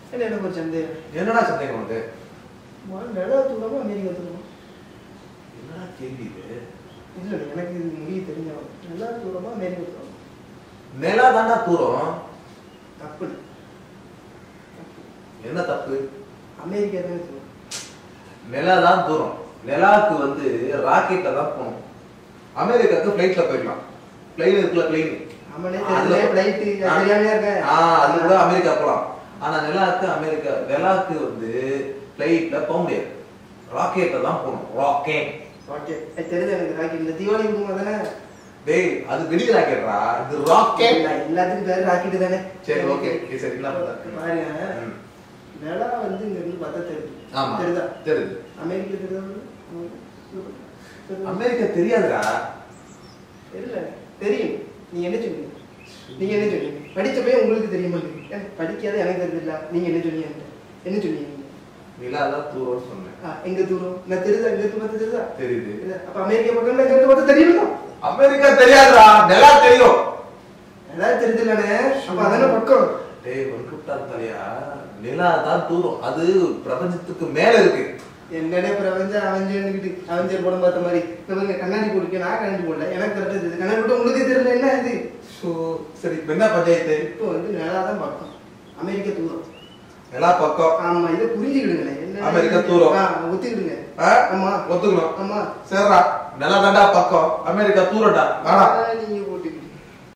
இல்லை எனக்கு ஒரு சந்தேகம் என்னடா சந்தேகம் உனக்கு முதல்ல நிலா தூரமா அமெரிக்கா தூரமா என்னடா கேள்வி இது இல்லை எனக்கு இது முடிய தெரிஞ்சவங்க நிலா தூரமா அமெரிக்கா தூரமா நிலா தாண்டா தூரம் தப்பு என்ன தப்பு அமெரிக்கா தானே தூரம் நிலா தான் தூரம் நிலாவுக்கு வந்து ராக்கெட்ல தான் போகணும் அமெரிக்காவுக்கு ஃப்ளைட்ல போயிடலாம் பிளைன் இருக்குல்ல பிளைன் நம்மளே அதுல- தெரியல ஃப்ளைட்டு தெரியாமையா இருக்கேன் ஆ அது கூட அமெரிக்கா போலாம் ஆனா நிலாவுக்கு அமெரிக்கா நிலாவுக்கு வந்து ஃப்ளைட்ல போக முடியாது ராக்கெட்ல தான் போகணும் ராக்கெட் ஓகே தெரியுது எனக்கு ராக்கெட் இந்த தீபாவளி குடும்பம் தானே டேய் அது வெடி ராக்கெட்ரா இது ராக்கெட் இல்ல, எல்லாத்துக்கும் பேர் ராக்கெட் தானே சரி ஓகே சரி என்ன பண்ற? பாருங்க ம். நிலா வந்து இங்க இருந்து பார்த்தா தெரியுது ஆமா தெரியுதா தெரியுது அமெரிக்கா தெரியுதா தெரியுதா? அமெரிக்கா தெரியாதுடா தெரியல தெரியும் நீங்க என்ன சொன்னீங்க நீங்க என்ன சொன்னீங்க படிச்சப்பே உங்களுக்கு தெரிய மாட்டேங்குது ஏன் படிக்காத எனக்கு தெரியல நீங்க என்ன சொன்னீங்க என்கிட்ட? என்ன சொன்னீங்க நீங்க? நிலா தான் தூரம்னு சொன்னேன் ஆ, எங்க தூரம் நான் தெரியுதா எங்க தூரம் தெரியுதா தெரியுது இல்ல, அப்ப அமெரிக்கா பக்கம் எங்க இருந்து பார்த்தா தெரியுமா அமெரிக்கா தெரியாதுடா நிலா தெரியும் ஏதாவது தெரியுதுல்லண்ணே அப்ப அதானே பக்கம் டேய் வன்குட்டா தலையா நிலா தான் தூரம் அது பிரபஞ்சத்துக்கு மேல இருக்கு என்னடே பிரபஞ்சம் அவஞ்சன்னுக்கிட்டு அவஞ்சர் படம் பார்த்த மாதிரி இந்த பாருங்க கண்ணாடி போட்டுருக்கேன் நான் கண்ணாடி போடல எனக்கு கரெக்டாக தெரியுது கண்ணாடி போட்டு உங்களுக்கு தெரியல என்ன இது ஸோ சரி இப்ப என்ன பஞ்சாயத்து இப்போ வந்து நிலா தான் பக்கம் அமெரிக்கா தூரம் நிலா பக்கம் ஆமா இதை புரிஞ்சுக்கிடுங்களே என்ன அமெரிக்கா தூரம். ஆ, ஒத்துக்கிடுங்க ஆ? ஆமா ஒத்துக்கணும் ஆமா சரிடா நிலா தாண்டா பக்கம் அமெரிக்கா தூரம்டா வாடா ஆ, நீங்க